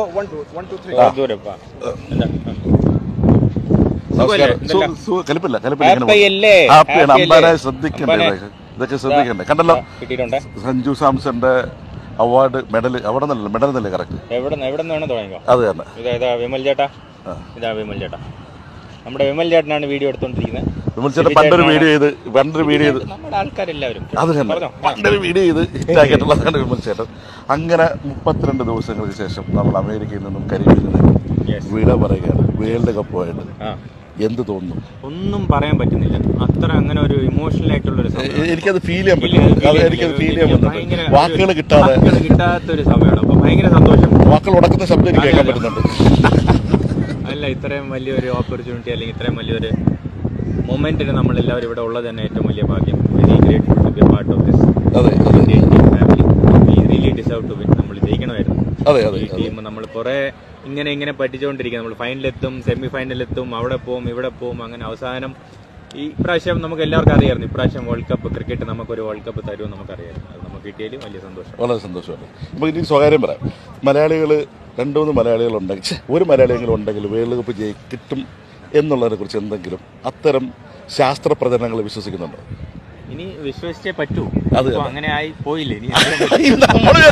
one, two, one, two, three. ദൂരപ്പാ എന്താ നമസ്കാരം എന്തെല്ലാം? സു- സു- കലിപ്പില്ല കലിപ്പില്ല ഇങ്ങനെ Happy പോകും. അല്ലേ? ഹാപ്പിയാണ് Happy അമ്പാനെ അല്ലേ? ശ്രദ്ധിക്കണ്ടേ അമ്പാനെ. ഇതൊക്കെ? ഇതൊക്കെ ശ്രദ്ധിക്കണ്ടേ കണ്ടല്ലോ കിട്ടിയിട്ടുണ്ട് സഞ്ജു സാംസന്റെ അവാർഡ് മെഡൽ അവിടെ നിന്നല്ലേ മെഡൽ നിന്നല്ലേ കറക്റ്റ് എവിടെ എവിടെ നിന്ന് വേണം തുടങ്ങിക്കോ അത് തന്നെ ഇതാ ഇതാ വിമൽ ചേട്ടാ ആ. ഇതാ വിമൽ ചേട്ടാ നമ്മുടെ വിമൽ ചേട്ടനാണ് വീഡിയോ എടുത്തോണ്ടിരിക്കുന്നത് വിമൽ ചേട്ടൻ പണ്ടൊരു വീഡിയോ ചെയ്ത് പണ്ടൊരു വീഡിയോ ചെയ്ത് നമ്മുടെ ആൾക്കാരെല്ലാവരും അത് തന്നെ പറഞ്ഞോ. പണ്ടൊരു വീഡിയോ ചെയ്ത് ഹിറ്റാക്കിയിട്ടുള്ളതാണ് വിമൽ ചേട്ടൻ അങ്ങനെ മുപ്പത്തിരണ്ട് ദിവസങ്ങൾക്ക് ശേഷം നമ്മൾ അമേരിക്കയിൽ നിന്നും കരിബിയിൽ നിന്നും Yes. വിട പറയുകയാണ് വേൾഡ് കപ്പുമായിട്ട് ആ എന്ത് തോന്നുന്നു ഒന്നും പറയാൻ പറ്റുന്നില്ല അത്ര അങ്ങനെ ഒരു ഇമോഷണൽ ആയിട്ടുള്ള ഒരു സമയം എ- എനിക്കത് ഫീൽ ചെയ്യാൻ പറ്റും അത് എനിക്കത് ഫീൽ ചെയ്യാൻ പറ്റുന്നുണ്ട് വാക്കുകൾ കിട്ടാതെ കിട്ടാത്ത ഒരു സമയമാണ് അപ്പൊ ഭയങ്കര സന്തോഷം വാക്കുകൾ ഉടക്കുന്ന ശബ്ദം എനിക്ക് കേൾക്കാൻ പറ്റുന്നുണ്ട് അല്ല ഇത്രയും വലിയൊരു ഓപ്പർച്യൂണിറ്റി അല്ലെങ്കിൽ ഇത്രയും വലിയൊരു മൊമെന്റിന് നമ്മൾ എല്ലാവരും ഇവിടെ ഉള്ളത് തന്നെ ഏറ്റവും വലിയ ഭാഗ്യം very grateful to be part of this അതെ അതെ Indian team family we really deserve to win നമ്മൾ ജയിക്കണമായിരുന്നു അതെ അതെ ഈ ടീം നമ്മൾ കുറെ ഇങ്ങനെ ഇങ്ങനെ പറ്റിച്ചുകൊണ്ടിരിക്കുക നമ്മൾ ഫൈനലെത്തും സെമി ഫൈനലെത്തും അവിടെ പോവും ഇവിടെ പോവും അങ്ങനെ അവസാനം ഈ പ്രാവശ്യം നമുക്ക് എല്ലാവർക്കും അറിയാമായിരുന്നു ഇപ്രാവശ്യം വേൾഡ് കപ്പ് ക്രിക്കറ്റ് നമുക്കൊരു വേൾഡ് കപ്പ് തരുമെന്ന് നമുക്കറിയായിരുന്നു അത് നമുക്ക് കിട്ടിയാലും വലിയ സന്തോഷം വളരെ സന്തോഷമാണ് നമുക്ക് ഇനി സ്വകാര്യം പറയാം മലയാളികൾ രണ്ടു മൂന്ന് മലയാളികൾ ഉണ്ടെങ്കിൽ ഛെ, ഒരു മലയാളിയെങ്കിലും ഉണ്ടെങ്കിൽ വേൾഡ് കപ്പ് ജയി കിട്ടും എന്നുള്ളതിനെ കുറിച്ച് എന്തെങ്കിലും അത്തരം ശാസ്ത്ര പ്രചരണങ്ങൾ വിശ്വസിക്കുന്നുണ്ടോ ഇനി വിശ്വസിച്ചേ പറ്റൂ അത് ഇപ്പൊ തന്നെ. അങ്ങനെ ആയി പോയില്ലേ ഇനി നമ്മള്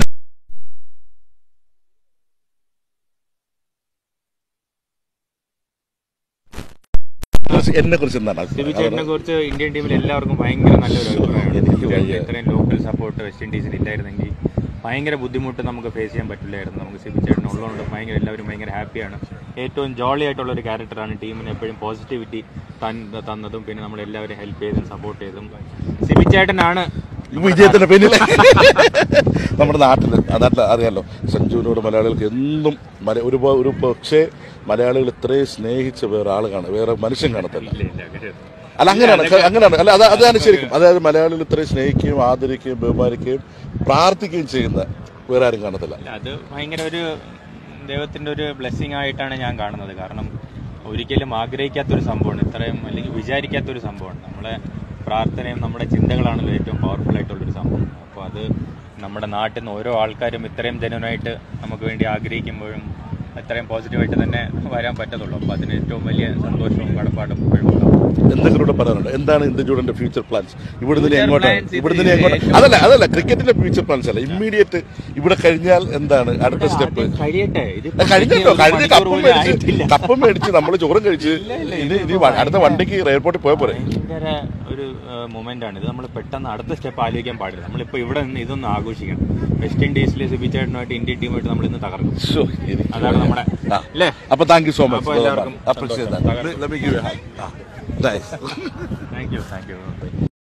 എന്നെ കുറിച്ച് എന്താണ് സിബി അഭിപ്രായം? ചേട്ടനെ കുറിച്ച് ഇന്ത്യൻ ടീമിൽ എല്ലാവർക്കും ഭയങ്കര നല്ലൊരു അഭിപ്രായമാണ് എനിക്ക് സിബി ചേട്ടന് വലിയ- ഇത്രയും ലോക്കൽ സപ്പോർട്ട് വെസ്റ്റ് ഇൻഡീസിൽ ഇല്ലായിരുന്നെങ്കിൽ ഭയങ്കര ബുദ്ധിമുട്ട് നമുക്ക് ഫേസ് ചെയ്യാൻ പറ്റില്ലായിരുന്നു നമുക്ക് സിബി ചേട്ടൻ ഉള്ളതുകൊണ്ട് ഭയങ്കര എല്ലാവരും ഭയങ്കര ഹാപ്പിയാണ് ഏറ്റവും ജോളി ആയിട്ടുള്ള ഒരു ക്യാരക്ടറാണ് ടീമിന് എപ്പോഴും പോസിറ്റിവിറ്റി തന്നതും പിന്നെ നമ്മൾ എല്ലാവരും ഹെൽപ്പ് ചെയ്തും സപ്പോർട്ട് ചെയ്തും സിബി ചേട്ടനാണ് വിജയത്തിന്റെ പിന്നിൽ നമ്മുടെ നാട്ടിൽ ആ നാട്ടിൽ അറിയാലോ സഞ്ജുവിനോട് മലയാളികൾക്ക് എന്നും മല- ഒരു പ- ഒരു പക്ഷേ മലയാളികൾ ഇത്രയും സ്നേഹിച്ച വേറെ ആൾ കാണും വേറെ മനുഷ്യൻ കാണത്തില്ല ഇല്ല ഇല്ല അങ്ങനെ- അല്ല അങ്ങനെയാണ് അങ്ങനെയാണ് അല്ല അത് അതാണ് ശരിക്കും അതായത് മലയാളികൾ ഇത്രയും സ്നേഹിക്കുകയും ആദരിക്കുകയും ബഹുമാനിക്കുകയും പ്രാർത്ഥിക്കുകയും ചെയ്യുന്ന വേറെ ആരും കാണത്തില്ല അല്ല അത് ഭയങ്കര ഒരു ദൈവത്തിന്റെ ഒരു ബ്ലെസ്സിങ് ആയിട്ടാണ് ഞാൻ കാണുന്നത് കാരണം ഒരിക്കലും ആഗ്രഹിക്കാത്തൊരു സംഭവമാണ് ഇത്രയും അല്ലെങ്കിൽ വിചാരിക്കാത്തൊരു സംഭവമാണ് നമ്മളെ പ്രാർത്ഥനയും നമ്മുടെ ചിന്തകളാണല്ലോ ഏറ്റവും പവർഫുൾ ആയിട്ടുള്ളൊരു സംഭവം അപ്പോൾ അത് നമ്മുടെ നാട്ടിൽ നിന്ന് ഓരോ ആൾക്കാരും ഇത്രയും ജനുവനായിട്ട് നമുക്ക് വേണ്ടി ആഗ്രഹിക്കുമ്പോഴും ഇത്രയും പോസിറ്റീവായിട്ട് തന്നെ വരാൻ പറ്റത്തുള്ളൂ അപ്പോൾ അതിന് ഏറ്റവും വലിയ സന്തോഷവും കടപ്പാടും എപ്പോഴും ഉണ്ടാവും എന്തെങ്കിലും കൂടെ പറയാനുണ്ട് എന്താണ് ഇന്ത്യയുടെ ഫ്യൂച്ചർ പ്ലാൻസ് ഇവിടുന്ന് ഇനി Future എങ്ങോട്ടാണ് plans ഇത് ഇവിടുന്ന് ഇനി എങ്ങോട്ട് ഏറ്റവും- അതല്ല അതല്ല ക്രിക്കറ്റിന്റെ ഫ്യൂച്ചർ പ്ലാൻസ് അല്ല ഇമ്മീഡിയറ്റ് ഇവിടെ കഴിഞ്ഞാൽ എന്താണ് അടുത്ത സ്റ്റെപ്പ് ആദ്യം കഴിയട്ടെ ഇതിപ്പോ കഴിഞ്ഞല്ലോ ഒരു കഴിഞ്ഞ മണിക്കൂർ കപ്പം പോലും മേടിച്ച് ആയിട്ടില്ല. കപ്പം മേടിച്ച് നമ്മൾ ചോറും കഴിച്ച് ഇനി ഇനി വ- അടുത്ത വണ്ടിക്ക് എയർപോർട്ടിൽ പോയ പോരെ ഭയങ്കര ഒരു മൊമെന്റ് ആണ് ഇത് നമ്മൾ പെട്ടെന്ന് അടുത്ത സ്റ്റെപ്പ് ആലോചിക്കാൻ പാടില്ല നമ്മളിപ്പോ ഇവിടെ നിന്ന് ഇതൊന്ന് ആഘോഷിക്കണം വെസ്റ്റ് ഇൻഡീസിലെ സിബി ചേട്ടനുമായിട്ട് ഇന്ത്യൻ ടീമായിട്ട് നമ്മൾ ഇന്ന് തകർക്കും ശ്ശോ, എനിക്ക് അതാണ് നമ്മുടെ ആ. അല്ലേ അപ്പൊ താങ്ക് യു സോ മച്ച് അപ്പൊ എല്ലാവർക്കും അപ്രീഷിയേറ്റ് സന്തോഷം. Nice thank you thank U